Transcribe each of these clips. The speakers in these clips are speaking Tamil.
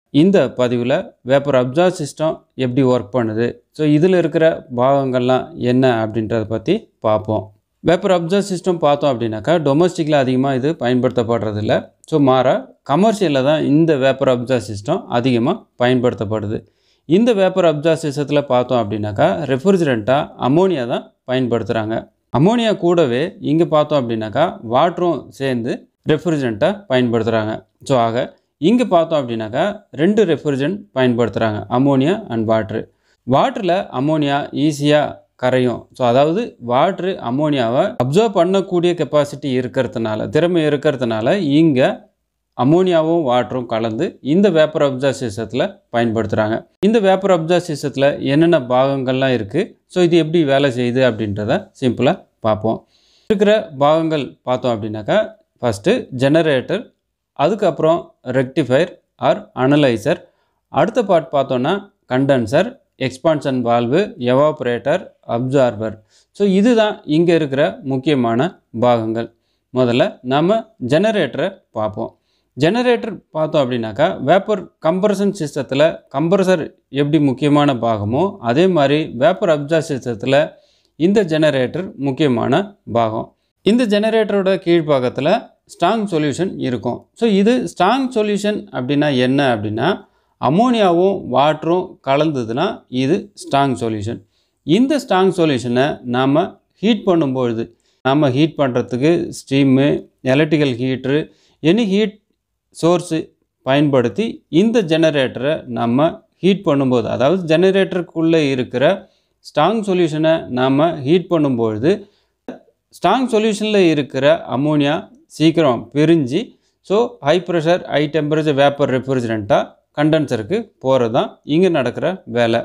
இந்த பதிவில் வேப்பர் அப்சார்ப் சிஸ்டம் எப்படி ஒர்க் பண்ணுது ஸோ இதில் இருக்கிற பாகங்கள்லாம் என்ன அப்படின்றத பற்றி பார்ப்போம் வேப்பர் அப்சார்ப் சிஸ்டம் பார்த்தோம் அப்படின்னாக்கா டொமஸ்டிக்கில் அதிகமாக இது பயன்படுத்தப்படுறதில்ல ஸோ மாற கமர்ஷியலில் தான் இந்த வேப்பர் அப்சார்ப் சிஸ்டம் அதிகமாக பயன்படுத்தப்படுது இந்த வேப்பர் அப்சார்ப் சிஸ்டத்தில் பார்த்தோம் அப்படின்னாக்கா ரெஃப்ரிஜரண்ட்டாக அமோனியா தான் பயன்படுத்துகிறாங்க அமோனியா கூடவே இங்கே பார்த்தோம் அப்படின்னாக்கா வாட்டரும் சேர்ந்து ரெஃப்ரிஜரண்ட்டாக பயன்படுத்துகிறாங்க ஸோ ஆக இங்கே பார்த்தோம் அப்படின்னாக்கா ரெண்டு ரெஃப்ரிஜரண்ட் பயன்படுத்துகிறாங்க அமோனியா அண்ட் வாட்ரு வாட்டரில் அமோனியா ஈஸியாக கரையும் ஸோ அதாவது வாட்ரு அமோனியாவை அப்சர்வ் பண்ணக்கூடிய கெப்பாசிட்டி இருக்கிறதுனால திறமை இருக்கிறதுனால இங்கே அமோனியாவும் வாட்டரும் கலந்து இந்த வேப்பர் அப்சார்ப் சிஸ்டத்தில் பயன்படுத்துகிறாங்க இந்த வேப்பர் அப்சார்ப் சிஸ்டத்தில் என்னென்ன பாகங்கள்லாம் இருக்குது ஸோ இது எப்படி வேலை செய்யுது அப்படின்றத சிம்பிளாக பார்ப்போம் இருக்கிற பாகங்கள் பார்த்தோம் அப்படின்னாக்கா ஃபஸ்ட்டு ஜெனரேட்டர் அதுக்கப்புறம் ரெக்டிஃபயர் ஆர் அனலைசர் அடுத்த பார்ட் பார்த்தோன்னா condenser expansion valve evaporator absorber so இதுதான் இங்கே இருக்கிற முக்கியமான பாகங்கள் முதல்ல நம்ம ஜெனரேட்டரை பார்ப்போம் ஜெனரேட்டர் பார்த்தோம் அப்படின்னாக்கா வேப்பர் கம்ப்ரஷன் சிஸ்டத்தில் கம்ப்ரஸர் எப்படி முக்கியமான பாகமோ அதே மாதிரி வேப்பர் அப்சார்ப் சிஸ்டத்தில் இந்த ஜெனரேட்டர் முக்கியமான பாகம் இந்த ஜெனரேட்டரோட கீழ்ப்பாகத்தில் ஸ்ட்ராங் சொல்யூஷன் இருக்கும் ஸோ இது ஸ்ட்ராங் சொல்யூஷன் அப்படின்னா என்ன அப்படின்னா அமோனியாவும் வாட்டரும் கலந்ததுன்னா இது ஸ்ட்ராங் சொல்யூஷன் இந்த ஸ்ட்ராங் சொல்யூஷனை நாம் ஹீட் பண்ணும்பொழுது நம்ம ஹீட் பண்ணுறதுக்கு steam electrical heater any heat source பயன்படுத்தி இந்த ஜெனரேட்டரை நம்ம ஹீட் பண்ணும்போது அதாவது ஜெனரேட்டருக்குள்ளே இருக்கிற ஸ்ட்ராங் சொல்யூஷனை நாம் ஹீட் பண்ணும்பொழுது ஸ்ட்ராங் சொல்யூஷனில் இருக்கிற அமோனியா சீக்கிரம் பிரிஞ்சு so high pressure high temperature vapour ரெஃப்ரிஜரண்ட்டாக கண்டென்சருக்கு போகிறது தான் இங்கே நடக்கிற வேலை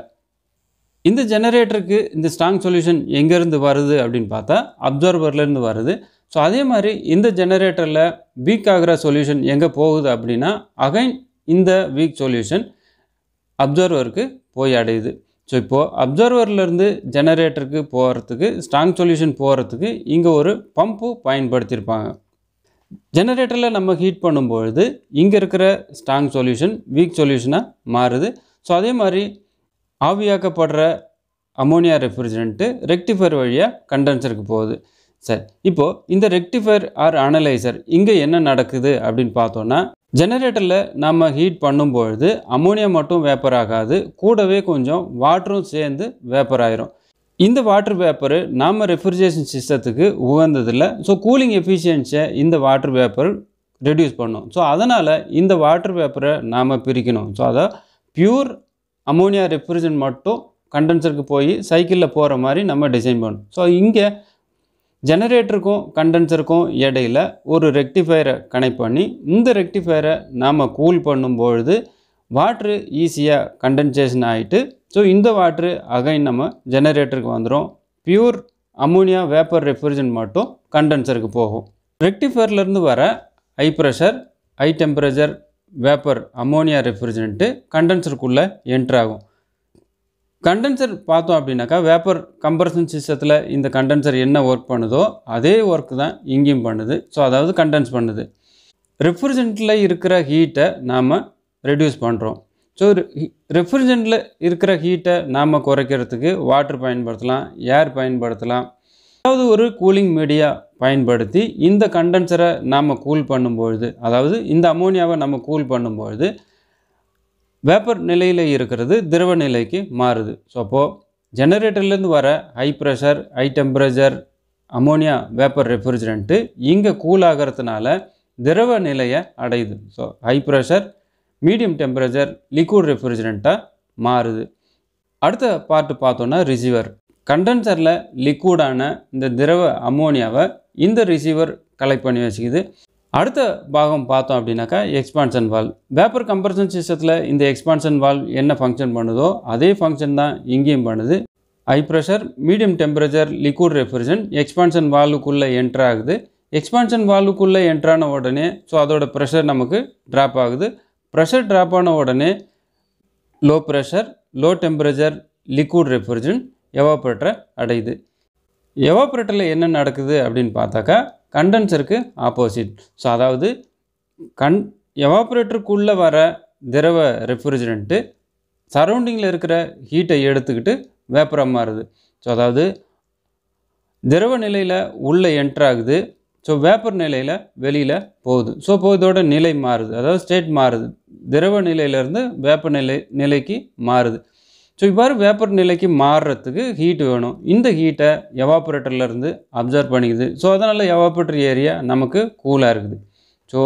இந்த ஜெனரேட்டருக்கு இந்த ஸ்ட்ராங் சொல்யூஷன் எங்கேருந்து வருது அப்படின்னு பார்த்தா அப்சர்வர்லேருந்து வருது ஸோ அதே மாதிரி இந்த ஜெனரேட்டரில் வீக் ஆகிற சொல்யூஷன் எங்கே போகுது அப்படின்னா அகைன் இந்த வீக் சொல்யூஷன் அப்சர்வருக்கு போய் அடையுது ஸோ இப்போது அப்சர்வர்லேருந்து ஜெனரேட்டருக்கு போகிறதுக்கு ஸ்ட்ராங் சொல்யூஷன் போகிறதுக்கு இங்கே ஒரு பம்பு பயன்படுத்தியிருப்பாங்க ஜெனரேட்டரில் நம்ம ஹீட் பண்ணும்பொழுது இங்கே இருக்கிற ஸ்ட்ராங் சொல்யூஷன் வீக் சொல்யூஷனாக மாறுது ஸோ அதே மாதிரி ஆவியாக்கப்படுற அமோனியா ரெஃப்ரிஜரண்ட்டு ரெக்டிஃபயர் வழியாக கண்டென்சருக்கு போகுது சரி இப்போது இந்த ரெக்டிஃபயர் ஆர் அனலைசர் இங்கே என்ன நடக்குது அப்படின்னு பார்த்தோன்னா ஜெனரேட்டரில் நம்ம ஹீட் பண்ணும்பொழுது அமோனியா மட்டும் வேப்பர் ஆகாது கூடவே கொஞ்சம் வாட்டரும் சேர்ந்து வேப்பர் ஆயிரும் இந்த வாட்டர் வேப்பர் நாம் ரெஃப்ரிஜரேஷன் சிஸ்டத்துக்கு உகந்ததில்லை ஸோ கூலிங் எஃபிஷியன்சியை இந்த வாட்டர் வேப்பர் ரெடியூஸ் பண்ணும் ஸோ அதனால் இந்த வாட்டர் வேப்பரை நாம் பிரிக்கணும் ஸோ அதை பியூர் அமோனியா ரெஃப்ரிஜரண்ட் மட்டும் கண்டென்சருக்கு போய் சைக்கிளில் போகிற மாதிரி நம்ம டிசைன் பண்ணணும் ஸோ இங்கே ஜெனரேட்டருக்கும் கண்டென்சருக்கும் இடையில் ஒரு ரெக்டிஃபயரை கனெக்ட் பண்ணி இந்த ரெக்டிஃபயரை நாம் கூல் பண்ணும்பொழுது வாட்ரு ஈஸியாக கண்டென்சேஷன் ஆகிட்டு ஸோ இந்த வாட்ரு அகைன் நம்ம ஜெனரேட்டருக்கு வந்துடும் பியூர் அமோனியா வேப்பர் ரெஃப்ரிஜரண்ட் மட்டும் கண்டென்சருக்கு போகும் ரெக்டிஃபயர்லேருந்து வர high pressure high temperature vapour ammonia refrigerant கண்டென்சருக்குள்ளே என்ட்ரு ஆகும் கண்டென்சர் பார்த்தோம் அப்படின்னாக்கா வேப்பர் கம்ப்ரஷன் சிஸ்டத்தில் இந்த கண்டென்சர் என்ன ஒர்க் பண்ணுதோ அதே ஒர்க் தான் இங்கேயும் பண்ணுது ஸோ அதாவது கண்டென்ஸ் பண்ணுது ரெஃப்ரிஜரண்ட்டில் இருக்கிற ஹீட்டை நாம் ரெடியூஸ் பண்ணுறோம் ஸோ ரெஃப்ரிஜரண்ட்டில் இருக்கிற ஹீட்டை நாம் குறைக்கிறதுக்கு வாட்டர் பயன்படுத்தலாம் ஏர் பயன்படுத்தலாம் அதாவது ஒரு கூலிங் மீடியா பயன்படுத்தி இந்த கண்டென்சரை நாம் கூல் பண்ணும்பொழுது அதாவது இந்த அமோனியாவை நம்ம கூல் பண்ணும்பொழுது வேப்பர் நிலையில் இருக்கிறது திரவ நிலைக்கு மாறுது ஸோ அப்போது ஜெனரேட்டர்லேருந்து வர high pressure high temperature ammonia vapour refrigerant இங்கே கூல் ஆகிறதுனால திரவ நிலையை அடையுது so high pressure medium temperature liquid ரெஃப்ரிஜரண்ட்டாக மாறுது அடுத்த பார்ட்டு பார்த்தோன்னா ரிசீவர் கண்டென்சரில் லிக்விடான இந்த திரவ அமோனியாவை இந்த ரிசீவர் கலெக்ட் பண்ணி வச்சுக்குது அடுத்த பாகம் பார்த்தோம் அப்படின்னாக்கா எக்ஸ்பான்ஷன் வால் வேப்பர் கம்ப்ரஷன் சிஸ்டத்தில் இந்த எக்ஸ்பான்ஷன் வால் என்ன ஃபங்க்ஷன் பண்ணுதோ அதே ஃபங்க்ஷன் தான் இங்கேயும் பண்ணுது high pressure medium temperature liquid refrigerant expansion வால்வுக்குள்ளே என்ட்ரு ஆகுது எக்ஸ்பான்ஷன் வால்வுக்குள்ளே என்ட்ரான உடனே ஸோ அதோட ப்ரெஷர் நமக்கு ட்ராப் ஆகுது ப்ரெஷர் ட்ராப் ஆன உடனே low pressure low temperature liquid refrigerant எவாப்ரேட்டரை அடையுது எவாப்ரேட்டரில் என்ன நடக்குது அப்படின்னு பார்த்தாக்கா கண்டென்சருக்கு ஆப்போசிட் ஸோ அதாவது கண் எவாப்ரேட்டருக்குள்ளே வர திரவ ரெஃப்ரிஜரண்ட்டு சரௌண்டிங்கில் இருக்கிற ஹீட்டை எடுத்துக்கிட்டு வேப்பராக மாறுது ஸோ அதாவது திரவ நிலையில் உள்ளே என்ட்ரு ஆகுது ஸோ வேப்பர் நிலையில் வெளியில் போகுது ஸோ இப்போ இதோட நிலை மாறுது அதாவது ஸ்டேட் மாறுது திரவ நிலையிலேருந்து வேப்பர் நிலை நிலைக்கு மாறுது ஸோ இவ்வாறு வேப்பர் நிலைக்கு மாறுறதுக்கு ஹீட் வேணும் இந்த ஹீட்டை எவாப்ரேட்டர்லேருந்து அப்சர்வ் பண்ணிக்குது ஸோ அதனால் எவாப்ரேட்டர் ஏரியா நமக்கு கூலாக இருக்குது so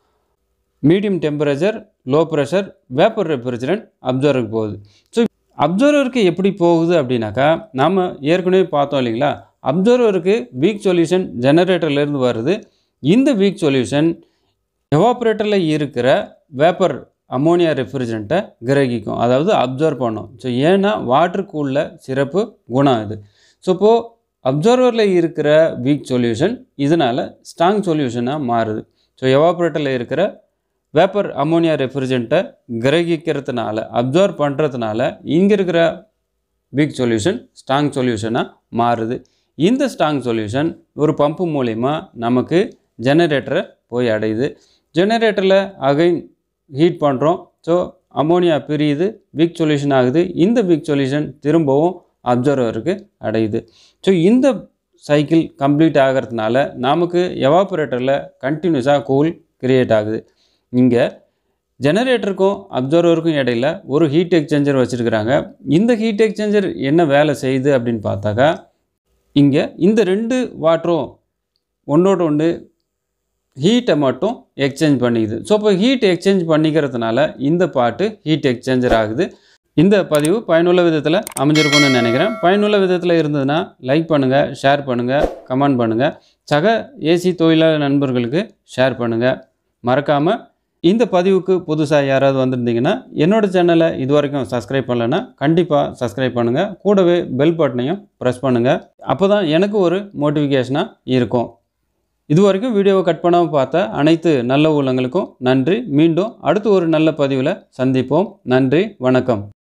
medium temperature low pressure vapour refrigerant அப்சர்வருக்கு போகுது ஸோ அப்சர்வருக்கு எப்படி போகுது அப்படின்னாக்கா நாம் ஏற்கனவே பார்த்தோம் இல்லைங்களா அப்சர்வருக்கு வீக் சொல்யூஷன் ஜெனரேட்டர்லேருந்து வருது இந்த வீக் சொல்யூஷன் எவாப்ரேட்டரில் இருக்கிற வேப்பர் அமோனியா ரெஃப்ரிஜரண்ட்டை கிரகிக்கும் அதாவது அப்சர்வ் பண்ணும் ஸோ ஏன்னா வாட்டருக்கு உள்ள சிறப்பு குணம் இது ஸோ இப்போது அப்சர்வரில் இருக்கிற வீக் சொல்யூஷன் இதனால் ஸ்ட்ராங் சொல்யூஷனாக மாறுது ஸோ எவாப்ரேட்டரில் இருக்கிற வேப்பர் அமோனியா ரெஃப்ரிஜரண்ட்டை கிரகிக்கிறதுனால அப்சர்வ் பண்ணுறதுனால இங்கே இருக்கிற வீக் சொல்யூஷன் ஸ்ட்ராங் சொல்யூஷனாக மாறுது இந்த ஸ்ட்ராங் சொல்யூஷன் ஒரு பம்பு மூலிமா நமக்கு ஜெனரேட்டரை போய் அடையுது ஜெனரேட்டரில் அகைன் ஹீட் பண்ணுறோம் ஸோ அமோனியா பிரியுது வீக் சொல்யூஷன் ஆகுது இந்த வீக் சொல்யூஷன் திரும்பவும் அப்சர்வருக்கு அடையுது ஸோ இந்த சைக்கிள் கம்ப்ளீட் ஆகிறதுனால நமக்கு எவாபரேட்டரில் கண்டினியூஸாக கூல் கிரியேட் ஆகுது இங்கே ஜெனரேட்டருக்கும் அப்சர்வருக்கும் இடையில ஒரு ஹீட் எக்ஸ்சேஞ்சர் வச்சுருக்கிறாங்க இந்த ஹீட் எக்ஸ்சேஞ்சர் என்ன வேலை செய்யுது அப்படின்னு பார்த்தாக்கா இங்கே இந்த ரெண்டு வாட்டரும் ஒன்றோட ஒன்று ஹீட்டை மட்டும் எக்ஸ்சேஞ்ச் பண்ணிக்குது ஸோ இப்போ ஹீட் எக்ஸ்சேஞ்ச் பண்ணிக்கிறதுனால இந்த பாட்டு ஹீட் எக்ஸ்சேஞ்சர் ஆகுது இந்த பதிவு பயனுள்ள விதத்தில் அமைஞ்சிருக்கும்னு நினைக்கிறேன் பயனுள்ள விதத்தில் இருந்ததுன்னா லைக் பண்ணுங்கள் ஷேர் பண்ணுங்கள் கமெண்ட் பண்ணுங்கள் சக ஏசி தொழிலாளர் நண்பர்களுக்கு ஷேர் பண்ணுங்கள் மறக்காமல் இந்த பதிவுக்கு புதுசாக யாராவது வந்திருந்தீங்கன்னா என்னோட சேனலை இது வரைக்கும் சப்ஸ்கிரைப் பண்ணலைன்னா கண்டிப்பாக சப்ஸ்கிரைப் பண்ணுங்கள் கூடவே பெல் பட்டனையும் ப்ரெஸ் பண்ணுங்கள் அப்போ தான் எனக்கு ஒரு மோட்டிஃபிகேஷனாக இருக்கும் இது வரைக்கும் வீடியோவை கட் பண்ணாமல் பார்த்த அனைத்து நல்ல உள்ளங்களுக்கும் நன்றி மீண்டும் அடுத்து ஒரு நல்ல பதிவில் சந்திப்போம் நன்றி வணக்கம்